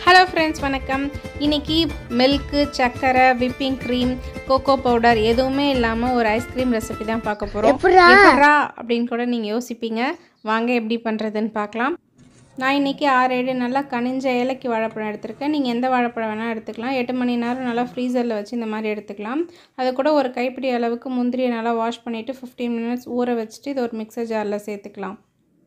Hello friends வணக்கம் இன்னைக்கு milk சர்க்கரை விப்பிங் க்ரீம் கோகோ பவுடர் எதுவுமே இல்லாமல் ஒரு ஐஸ்கிரீம் ரெசிபி தான் பார்க்க போகிறோம் எப்படிடா? எப்படிடா அப்படின்னு கூட நீங்கள் யோசிப்பீங்க வாங்க எப்படி பண்ணுறதுன்னு பார்க்கலாம் நான் இன்றைக்கி ஆறு ஏழு நல்லா கனிஞ்ச ஏலக்கி வாழைப்பழம் எடுத்திருக்கேன் நீங்கள் எந்த வாழைப்பழம் வேணால் எடுத்துக்கலாம் எட்டு மணி நேரம் நல்லா ஃப்ரீசரில் வச்சு இந்த மாதிரி எடுத்துக்கலாம் அது கூட ஒரு கைப்பிடி அளவுக்கு முந்திரியை நல்லா வாஷ் பண்ணிவிட்டு ஃபிஃப்டீன் மினிட்ஸ் ஊற வச்சுட்டு இது ஒரு மிக்சர் ஜாரில் சேர்த்துக்கலாம்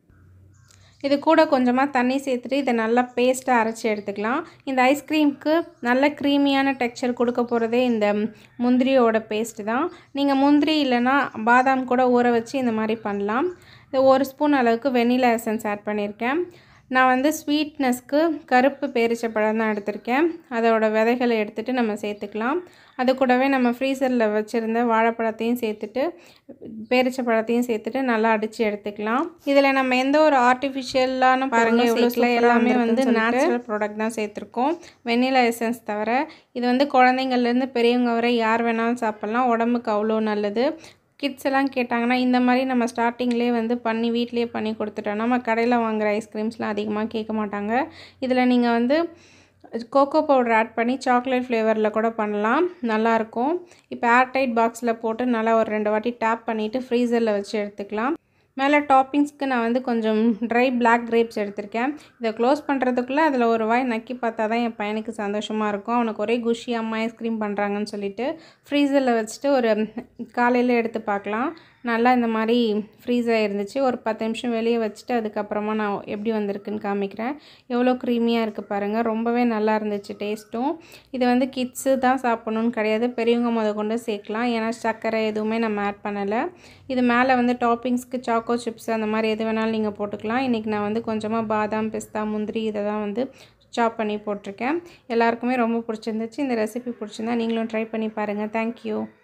இது கூட கொஞ்சமாக தண்ணி சேர்த்துட்டு இதை நல்லா பேஸ்ட்டாக அரைச்சி எடுத்துக்கலாம் இந்த ஐஸ்கிரீமுக்கு நல்ல க்ரீமியான டெக்ஸ்சர் கொடுக்க போகிறதே இந்த முந்திரியோட பேஸ்ட்டு தான் நீங்கள் முந்திரி இல்லைன்னா பாதாம் கூட ஊற வச்சு இந்த மாதிரி பண்ணலாம் இது ஒரு ஸ்பூன் அளவுக்கு வெனிலா எசன்ஸ் ஆட் பண்ணியிருக்கேன் நான் வந்து ஸ்வீட்னஸ்க்கு கருப்பு பேரிச்சப்பழம் தான் எடுத்திருக்கேன் அதோட விதைகளை எடுத்துகிட்டு நம்ம சேர்த்துக்கலாம் அது கூடவே நம்ம ஃப்ரீசரில் வச்சுருந்த வாழைப்பழத்தையும் சேர்த்துட்டு பேரிச்சப்பழத்தையும் சேர்த்துட்டு நல்லா அடித்து எடுத்துக்கலாம் இதில் நம்ம எந்த ஒரு ஆர்டிஃபிஷியலான பாருங்க எவ்வளோ எல்லாமே வந்து நேச்சுரல் ப்ராடக்ட் தான் சேர்த்துருக்கோம் வெண்ணிலா எசன்ஸ் தவிர இது வந்து குழந்தைங்கள்லேருந்து பெரியவங்க வரை யார் வேணாலும் சாப்பிட்லாம் உடம்புக்கு அவ்வளோ நல்லது கிட்ஸ் எல்லாம் கேட்டாங்கன்னா இந்த மாதிரி நம்ம ஸ்டார்டிங்லேயே வந்து பண்ணி வீட்லேயே பண்ணி கொடுத்துட்டோம் நம்ம கடையில் வாங்குகிற ஐஸ்கிரீம்ஸ்லாம் அதிகமாக கேட்க மாட்டாங்க இதில் நீங்கள் வந்து கோகோ பவுடர் ஆட் பண்ணி சாக்லேட் ஃப்ளேவரில் கூட பண்ணலாம் நல்லாயிருக்கும் இப்போ ஏர்டைட் பாக்ஸில் போட்டு நல்லா ஒரு ரெண்டு வாட்டி டேப் பண்ணிவிட்டு ஃப்ரீசரில் வச்சு எடுத்துக்கலாம் மேலே டாப்பிங்ஸ்க்கு நான் வந்து கொஞ்சம் ட்ரை பிளாக் கிரேப்ஸ் எடுத்திருக்கேன் இதை க்ளோஸ் பண்ணுறதுக்குள்ளே அதில் ஒரு வாய் நக்கி பார்த்தா தான் என் பையனுக்கு சந்தோஷமாக இருக்கும் அவனுக்கு ஒரே குஷி அம்மா ஐஸ்கிரீம் பண்ணுறாங்கன்னு சொல்லிட்டு ஃப்ரீசரில் வச்சுட்டு ஒரு காலையில் எடுத்து பார்க்கலாம் நல்லா இந்த மாதிரி ஃப்ரீஸ் ஆகிருந்துச்சு ஒரு பத்து நிமிஷம் வெளியே வச்சுட்டு அதுக்கப்புறமா நான் எப்படி வந்திருக்குன்னு காமிக்கிறேன் எவ்வளோ க்ரீமியாக இருக்குது பாருங்கள் ரொம்பவே நல்லா இருந்துச்சு டேஸ்ட்டும் இது வந்து கிட்ஸு தான் சாப்பிட்ணுன்னு கிடையாது பெரியவங்க முத கொண்டு சேர்க்கலாம் ஏன்னா சர்க்கரை எதுவுமே நம்ம ஆட் பண்ணலை இது மேலே வந்து டாப்பிங்ஸ்க்கு சாக்கோ சிப்ஸ் அந்த மாதிரி எது வேணாலும் நீங்கள் போட்டுக்கலாம் இன்றைக்கி நான் வந்து கொஞ்சமாக பாதாம் பிஸ்தா முந்திரி இதை தான் வந்து சாப் பண்ணி போட்டிருக்கேன் எல்லாருக்குமே ரொம்ப பிடிச்சிருந்துச்சு இந்த ரெசிபி பிடிச்சிருந்தா நீங்களும் ட்ரை பண்ணி பாருங்கள் தேங்க்யூ